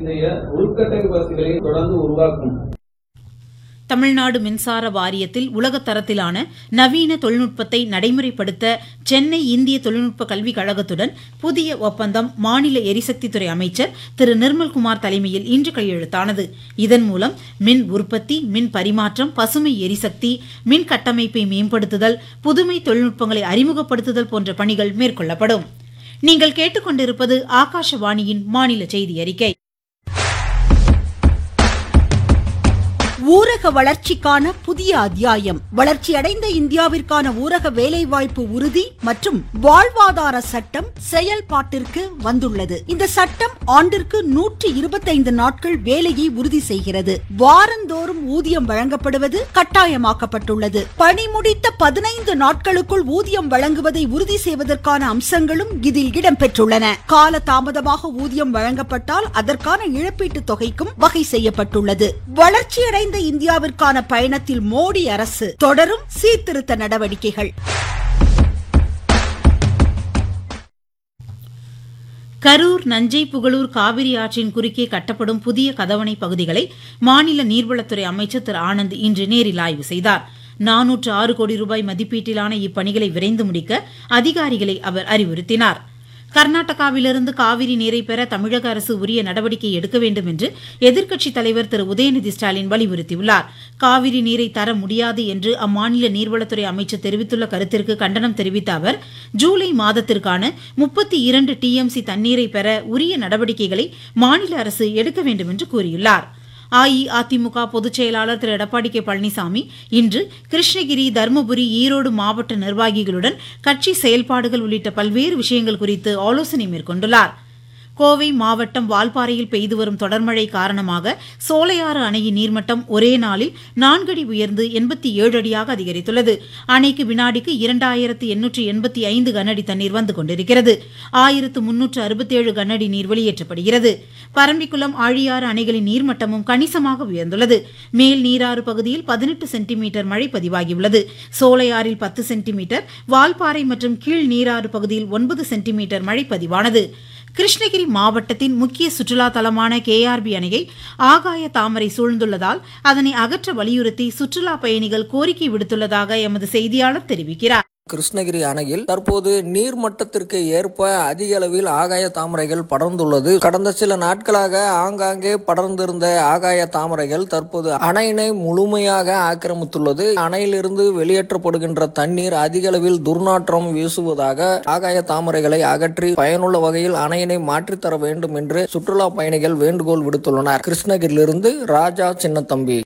செய்ய உள்கட்டமைப்பு வசதிகளை தொடர்ந்து உருவாக்கும் தமிழ்நாடு மின்சார வாரியத்தில் உலகத் தரத்திலான நவீன தொழில்நுட்பத்தை நடைமுறைப்படுத்த சென்னை இந்திய தொழில்நுட்ப கல்விக் கழகத்துடன் புதிய ஒப்பந்தம் மாநில எரிசக்தித்துறை அமைச்சர் திரு நிர்மல்குமார் தலைமையில் இன்று கையெழுத்தானது இதன் மூலம் மின் உற்பத்தி மின் பரிமாற்றம் பசுமை எரிசக்தி மின் கட்டமைப்பை மேம்படுத்துதல் புதுமை தொழில்நுட்பங்களை அறிமுகப்படுத்துதல் போன்ற பணிகள் மேற்கொள்ளப்படும் நீங்கள் கேட்டுக்கொண்டிருப்பது ஆகாஷவாணியின் மாநில செய்தி அறிக்கை ஊரக வளர்ச்சிக்கான புதிய அத்தியாயம் வளர்ச்சியடைந்த இந்தியாவிற்கான ஊரக வேலைவாய்ப்பு உறுதி மற்றும் வாழ்வாதார சட்டம் செயல்பாட்டிற்கு வந்துள்ளது இந்த சட்டம் ஆண்டிற்கு நூற்றி இருபத்தைந்து நாட்கள் வேலையை உறுதி செய்கிறது வாரந்தோறும் ஊதியம் வழங்கப்படுவது கட்டாயமாக்கப்பட்டுள்ளது பணி முடித்த பதினைந்து நாட்களுக்குள் ஊதியம் வழங்குவதை உறுதி செய்வதற்கான அம்சங்களும் இதில் இடம்பெற்றுள்ளன கால தாமதமாக ஊதியம் வழங்கப்பட்டால் அதற்கான இழப்பீட்டுத் தொகைக்கும் வகை செய்யப்பட்டுள்ளது வளர்ச்சியடைந்த இந்தியாவிற்கான பயணத்தில் மோடி அரசு தொடரும் சீர்திருத்த நடவடிக்கைகள் கரூர் நஞ்சை புகழூர் காவிரி ஆற்றின் குறுக்கே கட்டப்படும் புதிய கதவணை பகுதிகளை மாநில நீர்வளத்துறை அமைச்சர் திரு ஆனந்த் இன்று நேரில் ஆய்வு செய்தார் நானூற்று ஆறு கோடி ரூபாய் மதிப்பீட்டிலான இப்பணிகளை விரைந்து முடிக்க அதிகாரிகளை அவர் அறிவுறுத்தினார் கர்நாடகாவிலிருந்து காவிரி நீரை பெற தமிழக அரசு உரிய நடவடிக்கை எடுக்க வேண்டும் என்று எதிர்க்கட்சித் தலைவர் திரு உதயநிதி ஸ்டாலின் வலியுறுத்தியுள்ளார் காவிரி நீரை தர முடியாது என்று அம்மாநில நீர்வளத்துறை அமைச்சர் தெரிவித்துள்ள கருத்திற்கு கண்டனம் தெரிவித்த அவர் ஜூலை மாதத்திற்கான முப்பத்தி இரண்டு டிஎம்சி தண்ணீரை பெற உரிய நடவடிக்கைகளை மாநில அரசு எடுக்க வேண்டும் என்று கூறியுள்ளார் அஇஅதிமுக பொதுச் செயலாளர் திரு எடப்பாடி கே பழனிசாமி இன்று கிருஷ்ணகிரி தருமபுரி ஈரோடு மாவட்ட நிர்வாகிகளுடன் கட்சி செயல்பாடுகள் உள்ளிட்ட பல்வேறு விஷயங்கள் குறித்து ஆலோசனை மேற்கொண்டுள்ளார் கோவை மாவட்டம் வால்பாறையில் பெய்து வரும் தொடர்மழை காரணமாக சோலையாறு அணையின் நீர்மட்டம் ஒரே நாளில் நான்கடி உயர்ந்து எண்பத்தி ஏழு அடியாக அதிகரித்துள்ளது அணைக்கு வினாடிக்கு இரண்டாயிரத்து எண்ணூற்று எண்பத்தி ஐந்து கனஅடி தண்ணீர் வந்து கொண்டிருக்கிறது ஆயிரத்து முன்னூற்று அறுபத்தேழு கனஅடி நீர் வெளியேற்றப்படுகிறது பரம்பிக்குளம் ஆழியாறு அணைகளின் நீர்மட்டமும் கணிசமாக உயர்ந்துள்ளது மேல் நீராறு பகுதியில் பதினெட்டு சென்டிமீட்டர் மழை பதிவாகியுள்ளது சோலையாறில் பத்து சென்டிமீட்டர் வால்பாறை மற்றும் கீழ் நீராறு பகுதியில் ஒன்பது சென்டிமீட்டர் மழை பதிவானது கிருஷ்ணகிரி மாவட்டத்தின் முக்கிய சுற்றுலா தலமான கேஆர்பி அணையை ஆகாய தாமரை சூழ்ந்துள்ளதால் அதனை அகற்ற வலியுறுத்தி சுற்றுலா பயணிகள் கோரிக்கை விடுத்துள்ளதாக எமது செய்தியாளர் தெரிவிக்கிறார் கிருஷ்ணகிரி அணையில் தற்போது நீர் மட்டத்திற்கு ஏற்ப அதிக அளவில் ஆகாய தாமரைகள் படர்ந்துள்ளது கடந்த சில நாட்களாக ஆங்காங்கே படர்ந்திருந்த ஆகாய தாமரைகள் தற்போது அணையினை முழுமையாக ஆக்கிரமித்துள்ளது அணையிலிருந்து வெளியேற்றப்படுகின்ற தண்ணீர் அதிக அளவில் துர்நாற்றம் வீசுவதாக ஆகாய தாமரைகளை அகற்றி பயனுள்ள வகையில் அணையினை மாற்றித்தர வேண்டும் என்று சுற்றுலா பயணிகள் வேண்டுகோள் விடுத்துள்ளனர் கிருஷ்ணகிரியிலிருந்து ராஜா சின்னத்தம்பி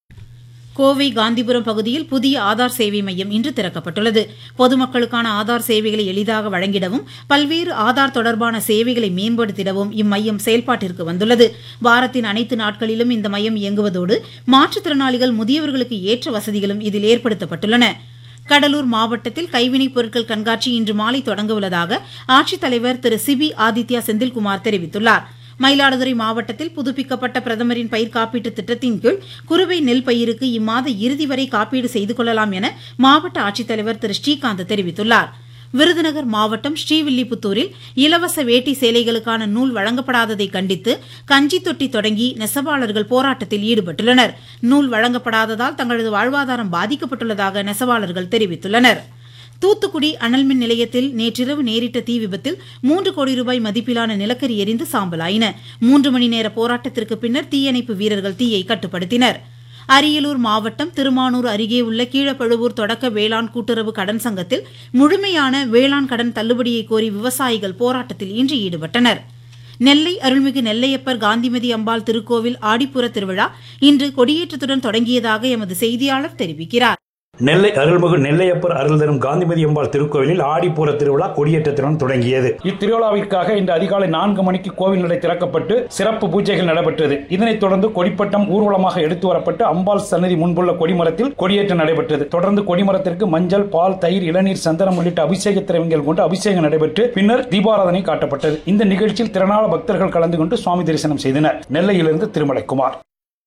கோவை காந்திபுரம் பகுதியில் புதிய ஆதார் சேவை மையம் இன்று திறக்கப்பட்டுள்ளது பொதுமக்களுக்கான ஆதார் சேவைகளை எளிதாக வழங்கிடவும் பல்வேறு ஆதார் தொடர்பான சேவைகளை மேம்படுத்திடவும் இம்மையம் செயல்பாட்டிற்கு வந்துள்ளது வாரத்தின் அனைத்து நாட்களிலும் இந்த மையம் இயங்குவதோடு மாற்றுத்திறனாளிகள் முதியவர்களுக்கு ஏற்ற வசதிகளும் இதில் ஏற்படுத்தப்பட்டுள்ளன கடலூர் மாவட்டத்தில் கைவினைப் பொருட்கள் கண்காட்சி இன்று மாலை தொடங்க உள்ளதாக ஆட்சித்தலைவர் திரு சிபி ஆதித்யா செந்தில்குமார் தெரிவித்துள்ளார் மயிலாடுதுறை மாவட்டத்தில் புதுப்பிக்கப்பட்ட பிரதமரின் பயிர் காப்பீட்டு திட்டத்தின் கீழ் குறுவை நெல் பயிருக்கு இம்மாத இறுதி வரை காப்பீடு செய்து கொள்ளலாம் என மாவட்ட ஆட்சித்தலைவர் திரு ஸ்ரீகாந்த் தெரிவித்துள்ளார் விருதுநகர் மாவட்டம் ஸ்ரீவில்லிபுத்தூரில் இலவச வேட்டி சேலைகளுக்கான நூல் வழங்கப்படாததை கண்டித்து கஞ்சி தொட்டி தொடங்கி நெசவாளர்கள் போராட்டத்தில் ஈடுபட்டுள்ளனர் நூல் வழங்கப்படாததால் தங்களது வாழ்வாதாரம் பாதிக்கப்பட்டுள்ளதாக நெசவாளர்கள் தெரிவித்துள்ளனா் தூத்துக்குடி அனல்மின் நிலையத்தில் நேற்றிரவு நேரிட்ட தீ விபத்தில் மூன்று கோடி ரூபாய் மதிப்பிலான நிலக்கரி எரிந்து சாம்பலாயின மூன்று மணி நேர போராட்டத்திற்கு பின்னர் தீயணைப்பு வீரர்கள் தீயை கட்டுப்படுத்தினர் அரியலூர் மாவட்டம் திருமானூர் அருகே உள்ள கீழப்பழுவூர் தொடக்க வேளாண் கூட்டுறவு கடன் சங்கத்தில் முழுமையான வேளாண் கடன் தள்ளுபடியை கோரி விவசாயிகள் போராட்டத்தில் இன்று ஈடுபட்டனர் நெல்லை அருள்மிகு நெல்லையப்பர் காந்திமதி அம்பாள் திருக்கோவில் ஆடிப்புற திருவிழா இன்று கொடியேற்றத்துடன் தொடங்கியதாக எமது செய்தியாளர் தெரிவிக்கிறார் நெல்லை அருள்மிகு நெல்லையப்பர் அருள் தரும் காந்திமதி அம்பாள் திருக்கோவிலில் ஆடிப்பூர திருவிழா கொடியேற்றத்துடன் தொடங்கியது இத்திருவிழாவிற்காக இன்று அதிகாலை நான்கு மணிக்கு கோவில் நடை திறக்கப்பட்டு சிறப்பு பூஜைகள் நடைபெற்றது இதனைத் தொடர்ந்து கொடிப்பட்டம் ஊர்வலமாக எடுத்து வரப்பட்டு அம்பாள் சன்னதி முன்புள்ள கொடிமரத்தில் கொடியேற்றம் நடைபெற்றது தொடர்ந்து கொடிமரத்திற்கு மஞ்சள் பால் தயிர் இளநீர் சந்தனம் உள்ளிட்ட அபிஷேக திரவியங்கள் கொண்டு அபிஷேகம் நடைபெற்று பின்னர் தீபாராதனை காட்டப்பட்டது இந்த நிகழ்ச்சியில் திரளான பக்தர்கள் கலந்து கொண்டு சுவாமி தரிசனம் செய்தனர் நெல்லையிலிருந்து திருமலைக்குமார்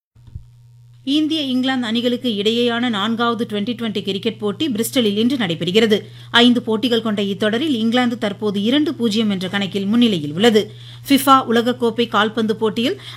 இந்திய இங்கிலாந்து அணிகளுக்கு இடையேயான நான்காவது டுவெண்டி டுவெண்டி கிரிக்கெட் போட்டி பிரிஸ்டலில் இன்று நடைபெறுகிறது ஐந்து போட்டிகள் கொண்ட இத்தொடரில் இங்கிலாந்து தற்போது இரண்டு பூஜ்ஜியம் என்ற கணக்கில் முன்னிலையில் உள்ளது ஃபிஃபா உலகக்கோப்பை கால்பந்து போட்டியில்